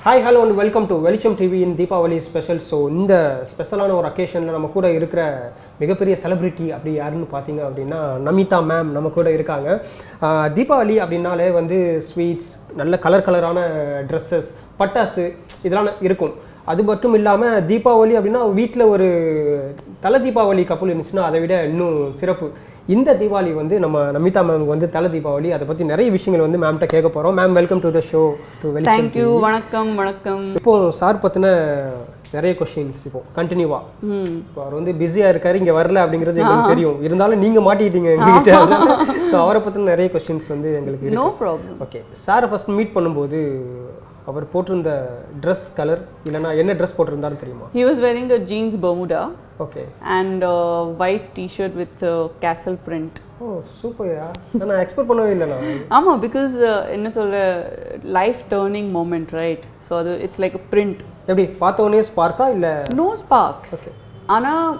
Hi hello and welcome to Velicham டிவியின் Deepavali special so இந்த ஸ்பெஷலான ஒரு அக்கேஷனில் நம்ம கூட இருக்கிற மிகப்பெரிய செலிபிரிட்டி அப்படி யாருன்னு பார்த்தீங்க அப்படின்னா நமிதா மேம் நம்ம கூட இருக்காங்க ஆஹ் தீபாவளி அப்படின்னாலே வந்து ஸ்வீட்ஸ் நல்ல கலர் கலரான ட்ரெஸ்ஸஸ் பட்டாசு இதெல்லாம் இருக்கும் அது மட்டும் இல்லாமல் தீபாவளி அப்படின்னா வீட்டில் ஒரு தலை தீபாவளி கப்பல் இருந்துச்சுன்னா அதை விட இன்னும் சிறப்பு இந்த தீபாவளி வந்து நம்ம நமிதா மேம் வந்து தலை தீபாவளி அதை பற்றி நிறைய விஷயங்கள் வந்து மேம்கிட்ட கேட்க போகிறோம் ma'am welcome to the show to Velicham thank you வணக்கம் வணக்கம் இப்போ சார் பற்றின நிறைய கொஷின்ஸ் இப்போ கண்டினியூவா ம் இப்போ அவர் வந்து பிஸியாக இருக்காரு இங்கே வரல அப்படிங்கிறது எங்களுக்கு தெரியும் இருந்தாலும் நீங்கள் மாட்டிக்கிட்டீங்க எங்ககிட்ட ஸோ அவரை பற்றின நிறைய கொஸ்டின்ஸ் வந்து எங்களுக்கு இருக்கு நோ ப்ராப்ளம் ஓகே சாரை ஃபர்ஸ்ட் மீட் பண்ணும்போது அவர் போட்டிருந்த ட்ரெஸ் கலர் இல்லைன்னா என்ன ட்ரெஸ் போட்டிருந்தாருன்னு தெரியுமா he was wearing a jeans bermuda okay and white T-shirt with casual print oh சூப்பர்யா நான் எக்ஸ்பெக்ட் பண்ணவே இல்லை நான் ஆமாம் பிகாஸ் என்ன சொல்ற life turning moment right so அது இட்ஸ் லைக் அ பிரிண்ட் எப்படி பார்த்த உடனே ஸ்பார்க்கா இல்லை நோ ஸ்பார்க்ஸ் ஆனால்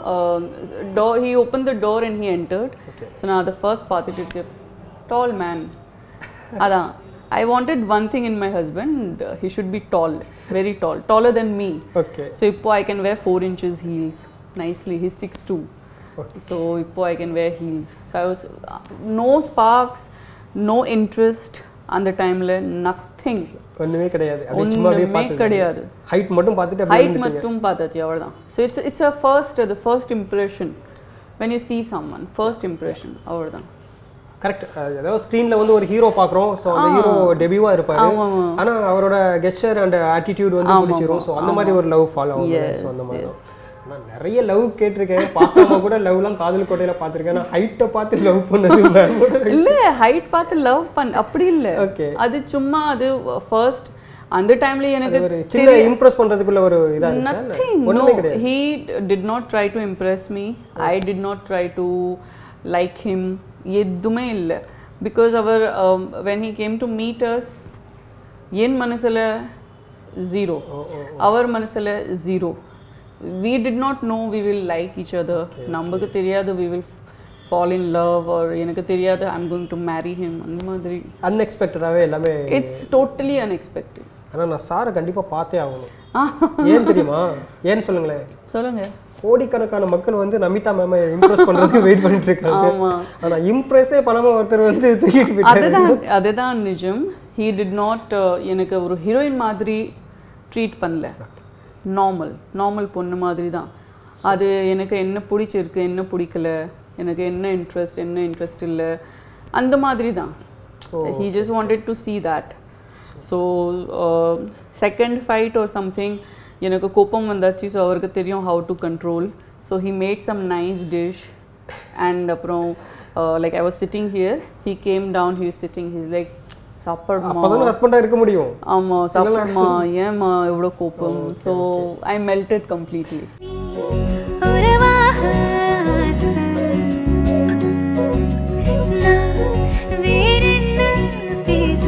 door he open the door and he entered so நான் அதை ஃபர்ஸ்ட் பார்த்துட்டு இருக்கேன் டால் மேன் அதான் I wanted one thing in my husband he should be tall very tall taller than me okay So இப்போ I can wear four inches heels nicely. He's six two. So இப்போ I can wear heels. So I was uh, no sparks, no interest அந்த டைம்ல nothing ஒன்றுமே கிடையாது அப்படி சும்மா அப்படியே ஒன்றுமே பார்த்து கிடையாது ஹைட் மட்டும் பார்த்துட்டு அப்படியே ஹைட் மட்டும் பார்த்தாச்சு அவ்வளோதான் so it's it's a first அது first impression when you see someone first impression அவ்வளோதான் கரெக்ட் ஏதாவது ஸ்க்ரீன்ல வந்து ஒரு ஹீரோ பார்க்குறோம் ஸோ அந்த ஹீரோ டெபியூவா இருப்பாரு ஆமா, ஆமா. ஆனா அவரோட கெஸ்டர் அண்ட் ஆட்டிடியூட் வந்து பிடிச்சிரும் ஸோ அந்த மாதிரி ஒரு லவ் ஃபாலோ ஆகும் Yes, ஸோ அந்த மாதிரி தான் நான் நிறைய லவ் கேட்டிருக்கேன் பார்க்காம கூட லவ்லாம் காதல் கோட்டையில பார்த்திருக்கேன் நான் ஹைட்டை பார்த்து லவ் பண்ணது ma'am கூட இல்ல ஹைட் பார்த்து லவ் பண்ண அப்படி இல்ல Okay. அது சும்மா அது ஃபர்ஸ்ட் அந்த டைம்ல எனக்கு ஒரு சின்ன இம்ப்ரெஸ் பண்றதுக்குள்ள ஒரு இதா இருந்துச்சா Nothing. ஒண்ணுமே No, கிடையாது he d- did not try to impress me. I did not try to like him. எதுவுமே இல்லை பிகாஸ் அவர் when he came to meet us என் மனசில் ஜீரோ அவர் மனசில் zero we did not no we will like each other நமக்கு தெரியாது we will fall in love or எனக்கு தெரியாது I am going to marry him அந்த மாதிரி அன்எக்ஸ்பெக்டடாவே எல்லாமே இட்ஸ் டோட்டலி அன்எக்ஸ்பெக்டட் ஆனா நான் சாரை கண்டிப்பா பார்த்தே ஆகணும் ஏன் தெரியுமா ஏன்னு சொல்லுங்களேன் சொல்லுங்க கோடிக்கணக்கான மக்கள் வந்து நமிதா மேம இம்ப்ரெஸ் பண்றதுக்கு வெயிட் பண்ணிட்டு இருக்காங்க ஆமா ஆனா இம்ப்ரெஸ்ஸே பண்ணாம ஒருத்தர் வந்து தூக்கிட்டு போயிட்டாரு அதுதான் அதுதான் நிஜம் ஹீ டிட் நாட் எனக்கு ஒரு ஹீரோயின் மாதிரி ட்ரீட் பண்ணல நார்மல் நார்மல் பொண்ணு மாதிரி தான் அது எனக்கு என்ன பிடிச்சிருக்கு என்ன பிடிக்கல எனக்கு என்ன இன்ட்ரெஸ்ட் என்ன இன்ட்ரெஸ்ட் இல்லை அந்த மாதிரி தான் he just wanted to see that so second fight ஒரு சம்திங் எனக்கு கோபம் வந்தாச்சு ஸோ அவருக்கு தெரியும் how to control so he made some nice dish and அப்புறம் like I was sitting here he came down he sitting he's like சாப்பாடுமா அப்பதானே ஹஸ்பண்டா இருக்க முடியும் ஆமா சாப்பிடுமா ஏம்மா எவ்வளோ கோபம் ஸோ ஐ மெல்டட் கம்ப்ளீட்லி உறவாக ஆசை. நான் வேறென்ன பேச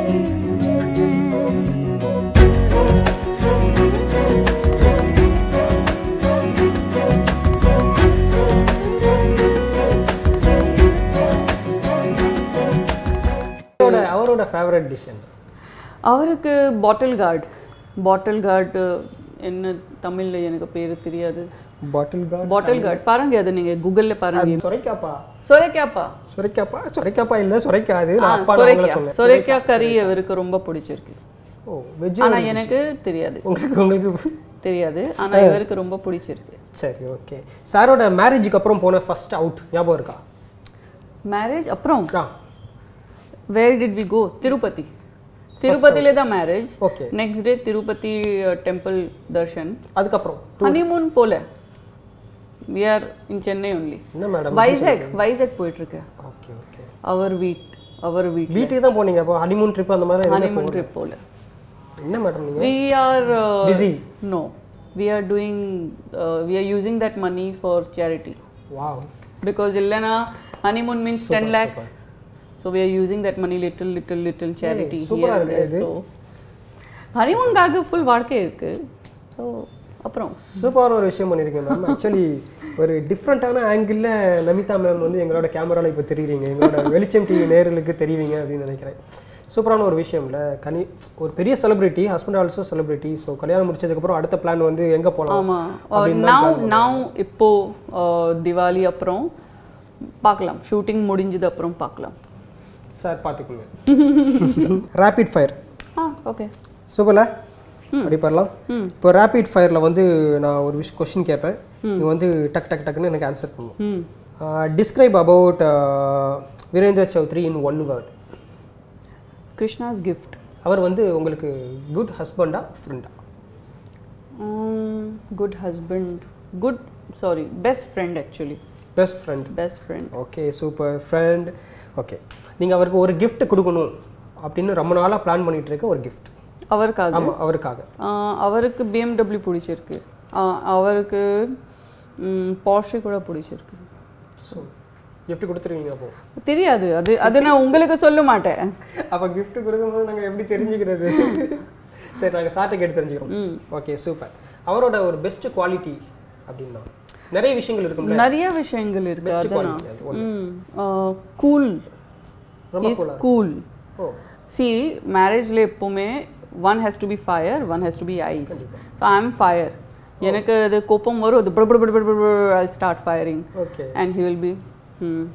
அவரோட அவரோட ஃபேவரட் டிஷ் என்ன அவருக்கு பாட்டில் கார்டு பாட்டில் கார்டு என்ன தமிழ்ல எனக்கு பேரு தெரியாது பாட்டில் கார்டு பாட்டில் கார்டு பாருங்க அது நீங்க கூகுள்ல பாருங்க சொரைக்காப்பா சொரைக்காப்பா சொரைக்காப்பா சொரைக்காப்பா இல்ல சொரைக்காது நான் ஆ, அப்பா நான் உங்களை சொரைக்காய் சொன்னேன் சொரைக்காய் கறி அவருக்கு ரொம்ப பிடிச்சிருக்கு ஓ வெஜ் ஆனா எனக்கு தெரியாது உங்களுக்கு உங்களுக்கு தெரியாது ஆனா இவருக்கு ரொம்ப பிடிச்சிருக்கு சரி ஓகே சாரோட மேரேஜுக்கு அப்புறம் போன ஃபர்ஸ்ட் அவுட் ஞாபகம் இருக்கா மேரேஜ் அப்புறம் ah where did we go Tirupati திருப்பதியில தான் marriage okay next day Tirupati temple darshan அதுக்கப்புறம் ஹனிமூன் போல we are in Chennai only என்ன மேடம் வைசாக் வைசாக் போயிட்டு இருக்கு ஓகே ஓகே அவர் வீட் அவர் வீட் வீட்டுக்கு தான் போனீங்க அப்போ ஹனிமூன் ட்ரிப் அந்த மாதிரி எதுவுமே ஹனிமூன் ட்ரிப் போல என்ன மேடம் நீங்க we are uh, Busy. no we are doing uh, we are using that money for charity wow because illana honeymoon means 10 lakhs so we are using that money little little little charity super here ah and இருக்கு there so ஹனிமூன்காக full வாழ்க்கை இருக்கு so அப்புறம் சூப்பரான ஒரு விஷயம் பண்ணியிருக்கேன் ma'am actually ஒரு டிஃப்ரெண்ட்டான ஆங்கிளில் நமிதா மேம் வந்து எங்களோட கேமராவில் இப்போ தெரியுறீங்க எங்களோட வெளிச்சம் டிவி நேர்களுக்கு தெரியுவீங்க அப்படின்னு நினைக்கிறேன் சூப்பரான ஒரு விஷயம் இல்லை கனி ஒரு பெரிய celebrity husband also celebrity so கல்யாணம் முடிச்சதுக்கப்புறம் அடுத்த பிளான் வந்து எங்கே போகலாம் ஆமாம் நவ் நவ் இப்போ uh, திவாலி அப்புறம் பார்க்கலாம் ஷூட்டிங் முடிஞ்சது அப்புறம் பார்க்கலாம் சார் பார்த்துக்குங்க ரேபிட் ஃபயர் ஆ ஓகே சூப்பர்ல அப்படி பண்ணலாம் இப்போ ரேபிட் ஃபயரில் வந்து நான் ஒரு விஷ் கொஸ்டின் கேட்பேன் நீங்கள் வந்து டக் டக் டக்குன்னு எனக்கு ஆன்சர் பண்ணும் ம் describe about Virender Chaudhary in one word Krishna's gift அவர் வந்து உங்களுக்கு குட் ஹஸ்பண்டா ஃப்ரெண்டா good husband good sorry best friend actually best friend best friend okay super friend okay நீங்கள் அவருக்கு ஒரு gift கொடுக்கணும் அப்படின்னு ரொம்ப நாளாக பிளான் பண்ணிட்டு இருக்க ஒரு gift அவருக்காக ஆமாம் அவருக்காக ஆஹ் அவருக்கு பிஎம்டபிள்யூ பிடிச்சிருக்கு ஆஹ் அவருக்கு பாஷே கூட பிடிச்சிருக்கு ஸோ gift கொடுத்துருவீங்க அப்போ தெரியாது அது அது நான் உங்களுக்கு சொல்ல மாட்டேன் அப்போ gift கொடுக்கும்போது நாங்கள் எப்படி தெரிஞ்சுக்கிறது சரி நாங்கள் சாட்டை கேட்டு தெரிஞ்சுக்கிறோம் ஓகே சூப்பர் அவரோட ஒரு பெஸ்ட் குவாலிட்டி அப்படின்னா நிறைய விஷயங்கள் இருக்கும்ல நிறைய விஷயங்கள் இருக்கு Best அதெல்லாம் quality அது ஒண்ணு. கூல் ரொம்ப இஸ் கூல் ஓ சி மேரேஜ்ல எப்பவுமே one has to be fire one has to be ice so I am fire எனக்கு அது கோப்பம் வரும் அது பட பட பட பட I start firing okay and he will be hmm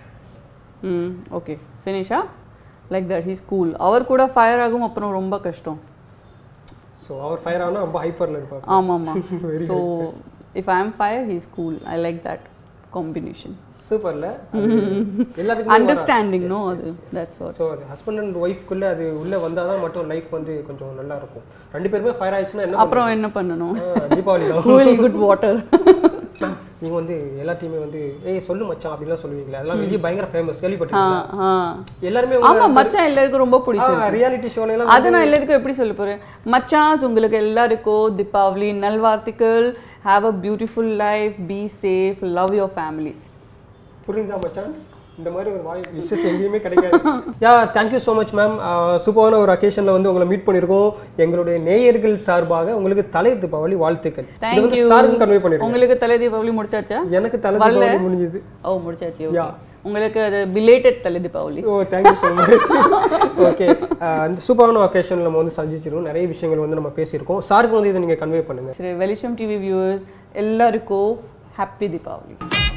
ம் ஓகே ஃபினிஷா லைக் தட் ஹீஸ் கூல் அவர் கூட ஃபயர் ஆகும் அப்புறம் ரொம்ப கஷ்டம் ஸோ அவர் ஃபயர் ஆனால் ரொம்ப ஹைப்பரில் இருப்பார் ஆமாம் ஆமாம் so if I am fire he's cool I like that combination சூப்பர்ல எல்லாருக்கும் அண்டர்ஸ்டாண்டிங் நோ அது தட்ஸ் வாட் ஸோ அது ஹஸ்பண்ட் அண்ட் ஒய்ஃப்குள்ளே அது உள்ளே வந்தால் தான் மட்டும் லைஃப் வந்து கொஞ்சம் நல்லா இருக்கும் ரெண்டு பேருமே ஃபயர் ஆயிடுச்சுன்னா என்ன அப்புறம் என்ன பண்ணணும் பண்ணுவீங்க? ஆ, தீபாவளி தான் கூல் குட் வாட்டர் நீங்கள் வந்து எல்லாத்தையுமே வந்து ஏய் சொல்லு மச்சான் அப்படிலாம் சொல்லுவீங்களே அதெல்லாம் வெளியே பயங்கர ஃபேமஸ் ஆ கேள்விப்பட்டிருக்கீங்களா ஆ எல்லாருமே ஆமா மச்சான் எல்லாருக்கும் ரொம்ப பிடிக்கும் ரியாலிட்டி ஷோல எல்லாம் அது நான் எல்லாருக்கும் எப்படி சொல்ல போறேன் மச்சான்ஸ் உங்களுக்கு எல்லாருக்கும் தீபாவளி நல்வாழ்த்துக்கள் have a beautiful life be safe love your family புரியுதா மச்சான் இந்த மாதிரி ஒரு வாய் விஷஸ் எங்கேயுமே கிடைக்காது யா தேங்க்யூ ஸோ மச் மேம் சூப்பரான ஒரு அக்கேஷனில் வந்து உங்களை மீட் பண்ணியிருக்கோம் எங்களுடைய நேயர்கள் சார்பாக உங்களுக்கு தலை தீபாவளி வாழ்த்துக்கள் இது வந்து தேங்க்யூ சாருக்கு கன்வே பண்ணிருக்கோம் உங்களுக்கு தலை தீபாவளி முடிச்சாச்சா எனக்கு தலை தீபாவளி முடிஞ்சது ஓ முடிச்சாச்சு okay. Yeah. உங்களுக்கு அது பிலேட்டட் தலை Deepavali oh thank you so much okay அந்த சூப்பரான ஒகேஷன் நம்ம வந்து சந்திச்சிருக்கோம் நிறைய விஷயங்கள் வந்து நம்ம பேசியிருக்கோம் சாருக்கு வந்து இதை நீங்கள் கன்வே பண்ணுங்கள் சரி வெளிச்சம் டிவி வியூவர்ஸ் எல்லாருக்கும் ஹாப்பி தீபாவளி